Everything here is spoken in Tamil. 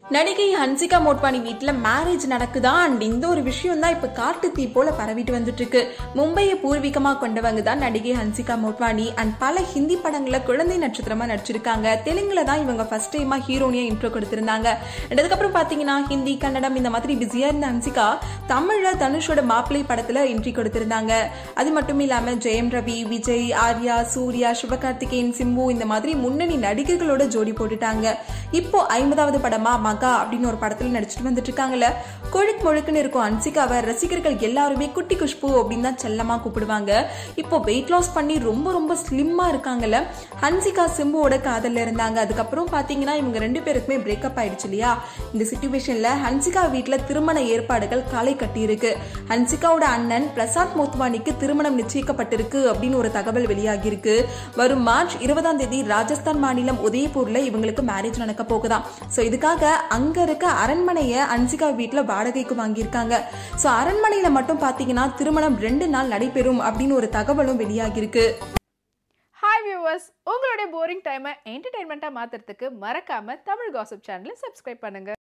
நடிகை ஹன்சிகா மோட்வானி வீட்ல மேரேஜ் நடக்குதா அண்ட் இந்த ஒரு விஷயம் தான் இப்ப காட்டு தீ போல பரவிட்டு வந்துட்டு இருக்கு மும்பையை பூர்வீகமா கொண்டவங்க தான் நடிகை ஹன்சிகா மோட்வானி அண்ட் பல ஹிந்தி படங்கள்ல குழந்தை நட்சத்திரமா நடிச்சிருக்காங்க தெலுங்குல தான் இவங்க ஃபர்ஸ்ட் டைமா ஹீரோனியா இன்ட்ரோ கொடுத்திருந்தாங்க And அதுக்கப்புறம் பாத்தீங்கன்னா ஹிந்தி கன்னடம் இந்த மாதிரி பிஸியா இருந்த ஹன்சிகா தமிழ்ல தனுஷோட மாப்பிள்ளை படத்துல என்ட்ரி கொடுத்திருந்தாங்க அது மட்டும் இல்லாம ஜெயம் ரவி விஜய் ஆர்யா சூர்யா சிவகார்த்திகேயன் சிம்பு இந்த மாதிரி முன்னணி நடிகர்களோட ஜோடி போட்டுட்டாங்க இப்போ ஐம்பதாவது படமா மகா அப்படின்னு ஒரு படத்துல நடிச்சிட்டு வந்துட்டு இருக்காங்கல்ல கொழுக்கு முழுக்குன்னு இருக்கும் ஹன்சிகாவை ரசிகர்கள் எல்லாருமே குட்டி குஷ்பு அப்படின்னு தான் செல்லமா கூப்பிடுவாங்க இப்போ வெயிட் லாஸ் பண்ணி ரொம்ப ரொம்ப ஸ்லிம்மா இருக்காங்கல்ல ஹன்சிகா சிம்புவோட காதல்ல இருந்தாங்க அதுக்கப்புறம் பாத்தீங்கன்னா இவங்க ரெண்டு பேருக்குமே பிரேக்கப் ஆயிடுச்சு இல்லையா இந்த சுச்சுவேஷன்ல ஹன்சிகா வீட்டுல திருமண ஏற்பாடுகள் களை கட்டி இருக்கு ஹன்சிகாவோட அண்ணன் பிரசாத் மோத்வானிக்கு திருமணம் நிச்சயிக்கப்பட்டிருக்கு அப்படின்னு ஒரு தகவல் வெளியாகி இருக்கு வரும் மார்ச் இருபதாம் தேதி ராஜஸ்தான் மாநிலம் உதயபூர்ல இவங்களுக்கு மேரேஜ் நடக்க போகுதாம் சோ இதுக்காக அங்க இருக்க அரண்மனையை அன்சிகா வீட்டுல வாடகைக்கு வாங்கியிருக்காங்க சோ அரண்மனையில மட்டும் பாத்தீங்கன்னா திருமணம் ரெண்டு நாள் நடைபெறும் அப்படின்னு ஒரு தகவலும் வெளியாகிருக்கு ஹாய் வியூவர்ஸ் உங்களுடைய போரிங் டைமை என்டர்டைன்மெண்ட்டாக மாற்றுறதுக்கு மறக்காமல் தமிழ் காசிப் சேனலை சப்ஸ்கிரைப் பண்ணுங்கள்